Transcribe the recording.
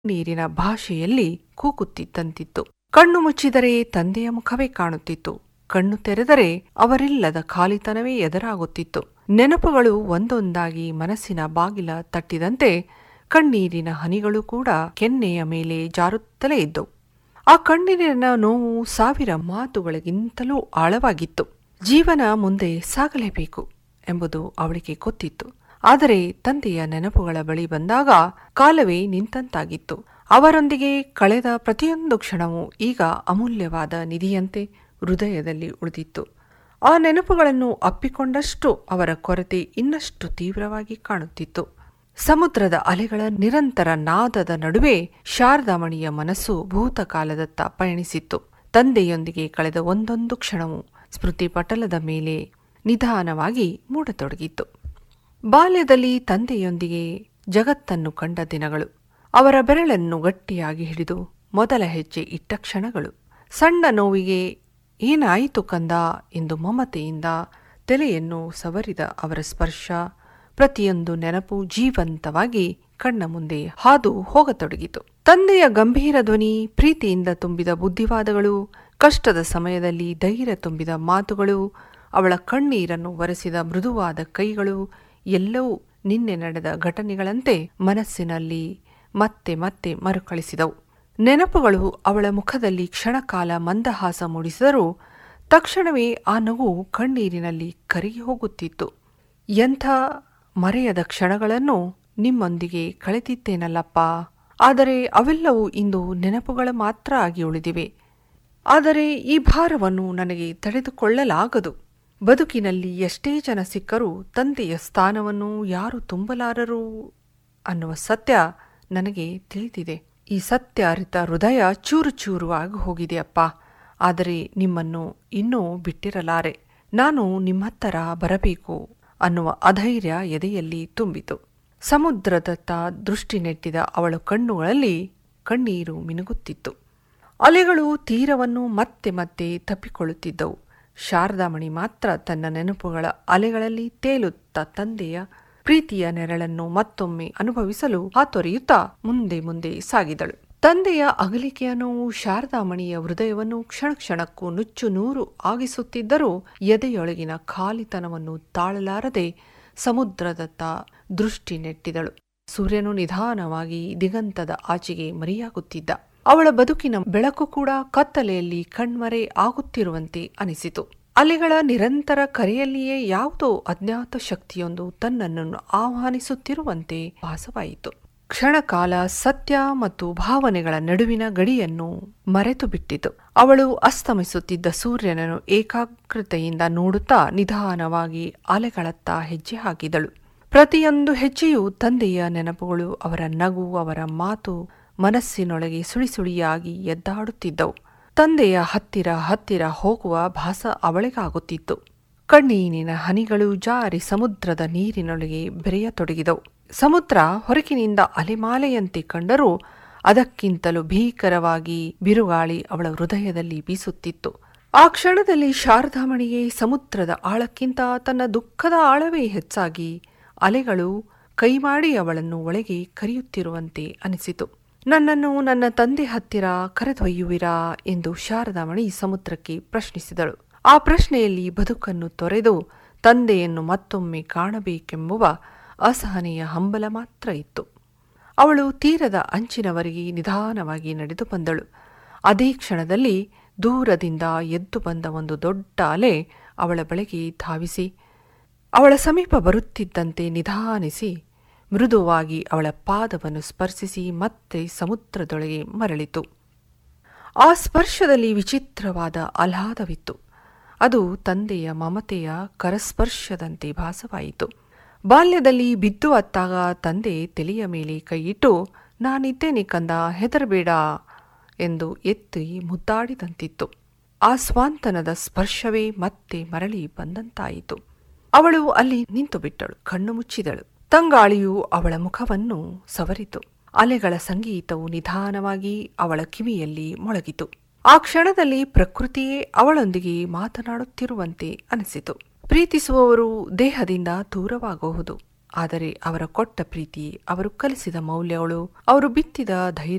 ನೀರಿನ ಭಾಷೆಯಲ್ಲಿ ಕೂಗುತ್ತಿದ್ದಂತಿತ್ತು ಕಣ್ಣು ಮುಚ್ಚಿದರೆ ತಂದೆಯ ಮುಖವೇ ಕಾಣುತ್ತಿತ್ತು ಕಣ್ಣು ತೆರೆದರೆ ಅವರಿಲ್ಲದ ಖಾಲಿತನವೇ ಎದುರಾಗುತ್ತಿತ್ತು ನೆನಪುಗಳು ಒಂದೊಂದಾಗಿ ಮನಸ್ಸಿನ ಬಾಗಿಲ ತಟ್ಟಿದಂತೆ ಕಣ್ಣೀರಿನ ಹನಿಗಳು ಕೂಡ ಕೆನ್ನೆಯ ಮೇಲೆ ಜಾರುತ್ತಲೇ ಇದ್ದವು ಆ ಕಣ್ಣೀರಿನ ನೋವು ಸಾವಿರ ಮಾತುಗಳಿಗಿಂತಲೂ ಆಳವಾಗಿತ್ತು ಜೀವನ ಮುಂದೆ ಸಾಗಲೇಬೇಕು ಎಂಬುದು ಅವಳಿಗೆ ಗೊತ್ತಿತ್ತು ಆದರೆ ತಂದೆಯ ನೆನಪುಗಳ ಬಳಿ ಬಂದಾಗ ಕಾಲವೇ ನಿಂತಂತಾಗಿತ್ತು ಅವರೊಂದಿಗೆ ಕಳೆದ ಪ್ರತಿಯೊಂದು ಕ್ಷಣವೂ ಈಗ ಅಮೂಲ್ಯವಾದ ನಿಧಿಯಂತೆ ಹೃದಯದಲ್ಲಿ ಉಳಿದಿತ್ತು ಆ ನೆನಪುಗಳನ್ನು ಅಪ್ಪಿಕೊಂಡಷ್ಟು ಅವರ ಕೊರತೆ ಇನ್ನಷ್ಟು ತೀವ್ರವಾಗಿ ಕಾಣುತ್ತಿತ್ತು ಸಮುದ್ರದ ಅಲೆಗಳ ನಿರಂತರ ನಾದದ ನಡುವೆ ಶಾರದಾಮಣಿಯ ಮನಸ್ಸು ಭೂತಕಾಲದತ್ತ ಪಯಣಿಸಿತ್ತು ತಂದೆಯೊಂದಿಗೆ ಕಳೆದ ಒಂದೊಂದು ಕ್ಷಣವೂ ಸ್ಮೃತಿ ಪಟಲದ ಮೇಲೆ ನಿಧಾನವಾಗಿ ಮೂಡತೊಡಗಿತ್ತು ಬಾಲ್ಯದಲ್ಲಿ ತಂದೆಯೊಂದಿಗೆ ಜಗತ್ತನ್ನು ಕಂಡ ದಿನಗಳು ಅವರ ಬೆರಳನ್ನು ಗಟ್ಟಿಯಾಗಿ ಹಿಡಿದು ಮೊದಲ ಹೆಜ್ಜೆ ಇಟ್ಟ ಕ್ಷಣಗಳು ಸಣ್ಣ ನೋವಿಗೆ ಏನಾಯಿತು ಕಂದ ಎಂದು ಮಮತೆಯಿಂದ ತಲೆಯನ್ನು ಸವರಿದ ಅವರ ಸ್ಪರ್ಶ ಪ್ರತಿಯೊಂದು ನೆನಪು ಜೀವಂತವಾಗಿ ಕಣ್ಣ ಮುಂದೆ ಹಾದು ಹೋಗತೊಡಗಿತು ತಂದೆಯ ಗಂಭೀರ ಧ್ವನಿ ಪ್ರೀತಿಯಿಂದ ತುಂಬಿದ ಬುದ್ಧಿವಾದಗಳು ಕಷ್ಟದ ಸಮಯದಲ್ಲಿ ಧೈರ್ಯ ತುಂಬಿದ ಮಾತುಗಳು ಅವಳ ಕಣ್ಣೀರನ್ನು ಒರೆಸಿದ ಮೃದುವಾದ ಕೈಗಳು ಎಲ್ಲವೂ ನಿನ್ನೆ ನಡೆದ ಘಟನೆಗಳಂತೆ ಮನಸ್ಸಿನಲ್ಲಿ ಮತ್ತೆ ಮತ್ತೆ ಮರುಕಳಿಸಿದವು ನೆನಪುಗಳು ಅವಳ ಮುಖದಲ್ಲಿ ಕ್ಷಣಕಾಲ ಮಂದಹಾಸ ಮೂಡಿಸಿದರೂ ತಕ್ಷಣವೇ ಆ ನಗು ಕಣ್ಣೀರಿನಲ್ಲಿ ಕರಗಿ ಹೋಗುತ್ತಿತ್ತು ಎಂಥ ಮರೆಯದ ಕ್ಷಣಗಳನ್ನು ನಿಮ್ಮೊಂದಿಗೆ ಕಳೆದಿದ್ದೇನಲ್ಲಪ್ಪ ಆದರೆ ಅವೆಲ್ಲವೂ ಇಂದು ನೆನಪುಗಳ ಮಾತ್ರ ಆಗಿ ಉಳಿದಿವೆ ಆದರೆ ಈ ಭಾರವನ್ನು ನನಗೆ ತಡೆದುಕೊಳ್ಳಲಾಗದು ಬದುಕಿನಲ್ಲಿ ಎಷ್ಟೇ ಜನ ಸಿಕ್ಕರೂ ತಂದೆಯ ಸ್ಥಾನವನ್ನು ಯಾರು ತುಂಬಲಾರರು ಅನ್ನುವ ಸತ್ಯ ನನಗೆ ತಿಳಿದಿದೆ ಈ ಸತ್ಯ ಅರಿತ ಹೃದಯ ಚೂರು ಚೂರು ಆಗಿ ಹೋಗಿದೆಯಪ್ಪ ಆದರೆ ನಿಮ್ಮನ್ನು ಇನ್ನೂ ಬಿಟ್ಟಿರಲಾರೆ ನಾನು ನಿಮ್ಮತ್ತರ ಬರಬೇಕು ಅನ್ನುವ ಅಧೈರ್ಯ ಎದೆಯಲ್ಲಿ ತುಂಬಿತು ಸಮುದ್ರದತ್ತ ದೃಷ್ಟಿ ನೆಟ್ಟಿದ ಅವಳ ಕಣ್ಣುಗಳಲ್ಲಿ ಕಣ್ಣೀರು ಮಿನುಗುತ್ತಿತ್ತು ಅಲೆಗಳು ತೀರವನ್ನು ಮತ್ತೆ ಮತ್ತೆ ತಪ್ಪಿಕೊಳ್ಳುತ್ತಿದ್ದವು ಶಾರದಾಮಣಿ ಮಾತ್ರ ತನ್ನ ನೆನಪುಗಳ ಅಲೆಗಳಲ್ಲಿ ತೇಲುತ್ತ ತಂದೆಯ ಪ್ರೀತಿಯ ನೆರಳನ್ನು ಮತ್ತೊಮ್ಮೆ ಅನುಭವಿಸಲು ಹಾತೊರೆಯುತ್ತಾ ಮುಂದೆ ಮುಂದೆ ಸಾಗಿದಳು ತಂದೆಯ ಅಗಲಿಕೆಯ ನೋವು ಶಾರದಾಮಣಿಯ ಹೃದಯವನ್ನು ಕ್ಷಣ ಕ್ಷಣಕ್ಕೂ ನುಚ್ಚು ನೂರು ಆಗಿಸುತ್ತಿದ್ದರೂ ಎದೆಯೊಳಗಿನ ಖಾಲಿತನವನ್ನು ತಾಳಲಾರದೆ ಸಮುದ್ರದತ್ತ ದೃಷ್ಟಿ ನೆಟ್ಟಿದಳು ಸೂರ್ಯನು ನಿಧಾನವಾಗಿ ದಿಗಂತದ ಆಚೆಗೆ ಮರೆಯಾಗುತ್ತಿದ್ದ ಅವಳ ಬದುಕಿನ ಬೆಳಕು ಕೂಡ ಕತ್ತಲೆಯಲ್ಲಿ ಕಣ್ಮರೆ ಆಗುತ್ತಿರುವಂತೆ ಅನಿಸಿತು ಅಲೆಗಳ ನಿರಂತರ ಕರೆಯಲ್ಲಿಯೇ ಯಾವುದೋ ಅಜ್ಞಾತ ಶಕ್ತಿಯೊಂದು ತನ್ನನ್ನು ಆಹ್ವಾನಿಸುತ್ತಿರುವಂತೆ ಭಾಸವಾಯಿತು ಕ್ಷಣಕಾಲ ಸತ್ಯ ಮತ್ತು ಭಾವನೆಗಳ ನಡುವಿನ ಗಡಿಯನ್ನು ಮರೆತು ಬಿಟ್ಟಿತು ಅವಳು ಅಸ್ತಮಿಸುತ್ತಿದ್ದ ಸೂರ್ಯನನ್ನು ಏಕಾಗ್ರತೆಯಿಂದ ನೋಡುತ್ತಾ ನಿಧಾನವಾಗಿ ಅಲೆಗಳತ್ತ ಹೆಜ್ಜೆ ಹಾಕಿದಳು ಪ್ರತಿಯೊಂದು ಹೆಜ್ಜೆಯೂ ತಂದೆಯ ನೆನಪುಗಳು ಅವರ ನಗು ಅವರ ಮಾತು ಮನಸ್ಸಿನೊಳಗೆ ಸುಳಿಸುಳಿಯಾಗಿ ಎದ್ದಾಡುತ್ತಿದ್ದವು ತಂದೆಯ ಹತ್ತಿರ ಹತ್ತಿರ ಹೋಗುವ ಭಾಸ ಅವಳಿಗಾಗುತ್ತಿತ್ತು ಕಣ್ಣೀನಿನ ಹನಿಗಳು ಜಾರಿ ಸಮುದ್ರದ ನೀರಿನೊಳಗೆ ಬೆರೆಯತೊಡಗಿದವು ಸಮುದ್ರ ಹೊರಗಿನಿಂದ ಅಲೆಮಾಲೆಯಂತೆ ಕಂಡರೂ ಅದಕ್ಕಿಂತಲೂ ಭೀಕರವಾಗಿ ಬಿರುಗಾಳಿ ಅವಳ ಹೃದಯದಲ್ಲಿ ಬೀಸುತ್ತಿತ್ತು ಆ ಕ್ಷಣದಲ್ಲಿ ಶಾರದಾಮಣಿಗೆ ಸಮುದ್ರದ ಆಳಕ್ಕಿಂತ ತನ್ನ ದುಃಖದ ಆಳವೇ ಹೆಚ್ಚಾಗಿ ಅಲೆಗಳು ಕೈಮಾಡಿ ಅವಳನ್ನು ಒಳಗೆ ಕರೆಯುತ್ತಿರುವಂತೆ ಅನಿಸಿತು ನನ್ನನ್ನು ನನ್ನ ತಂದೆ ಹತ್ತಿರ ಕರೆದೊಯ್ಯುವಿರಾ ಎಂದು ಶಾರದಾಮಣಿ ಸಮುದ್ರಕ್ಕೆ ಪ್ರಶ್ನಿಸಿದಳು ಆ ಪ್ರಶ್ನೆಯಲ್ಲಿ ಬದುಕನ್ನು ತೊರೆದು ತಂದೆಯನ್ನು ಮತ್ತೊಮ್ಮೆ ಕಾಣಬೇಕೆಂಬುವ ಅಸಹನೆಯ ಹಂಬಲ ಮಾತ್ರ ಇತ್ತು ಅವಳು ತೀರದ ಅಂಚಿನವರೆಗೆ ನಿಧಾನವಾಗಿ ನಡೆದು ಬಂದಳು ಅದೇ ಕ್ಷಣದಲ್ಲಿ ದೂರದಿಂದ ಎದ್ದು ಬಂದ ಒಂದು ದೊಡ್ಡ ಅಲೆ ಅವಳ ಬಳಿಗೆ ಧಾವಿಸಿ ಅವಳ ಸಮೀಪ ಬರುತ್ತಿದ್ದಂತೆ ನಿಧಾನಿಸಿ ಮೃದುವಾಗಿ ಅವಳ ಪಾದವನ್ನು ಸ್ಪರ್ಶಿಸಿ ಮತ್ತೆ ಸಮುದ್ರದೊಳಗೆ ಮರಳಿತು ಆ ಸ್ಪರ್ಶದಲ್ಲಿ ವಿಚಿತ್ರವಾದ ಆಹ್ಲಾದವಿತ್ತು ಅದು ತಂದೆಯ ಮಮತೆಯ ಕರಸ್ಪರ್ಶದಂತೆ ಭಾಸವಾಯಿತು ಬಾಲ್ಯದಲ್ಲಿ ಬಿದ್ದು ಅತ್ತಾಗ ತಂದೆ ತಲೆಯ ಮೇಲೆ ಕೈಯಿಟ್ಟು ನಾನಿದ್ದೇನೆ ಕಂದ ಹೆದರಬೇಡ ಎಂದು ಎತ್ತಿ ಮುದ್ದಾಡಿದಂತಿತ್ತು ಆ ಸ್ವಾಂತನದ ಸ್ಪರ್ಶವೇ ಮತ್ತೆ ಮರಳಿ ಬಂದಂತಾಯಿತು ಅವಳು ಅಲ್ಲಿ ನಿಂತು ಬಿಟ್ಟಳು ಕಣ್ಣು ಮುಚ್ಚಿದಳು ತಂಗಾಳಿಯು ಅವಳ ಮುಖವನ್ನು ಸವರಿತು ಅಲೆಗಳ ಸಂಗೀತವು ನಿಧಾನವಾಗಿ ಅವಳ ಕಿವಿಯಲ್ಲಿ ಮೊಳಗಿತು ಆ ಕ್ಷಣದಲ್ಲಿ ಪ್ರಕೃತಿಯೇ ಅವಳೊಂದಿಗೆ ಮಾತನಾಡುತ್ತಿರುವಂತೆ ಅನಿಸಿತು ಪ್ರೀತಿಸುವವರು ದೇಹದಿಂದ ದೂರವಾಗಬಹುದು ಆದರೆ ಅವರ ಕೊಟ್ಟ ಪ್ರೀತಿ ಅವರು ಕಲಿಸಿದ ಮೌಲ್ಯಗಳು ಅವರು ಬಿತ್ತಿದ ಧೈರ್ಯ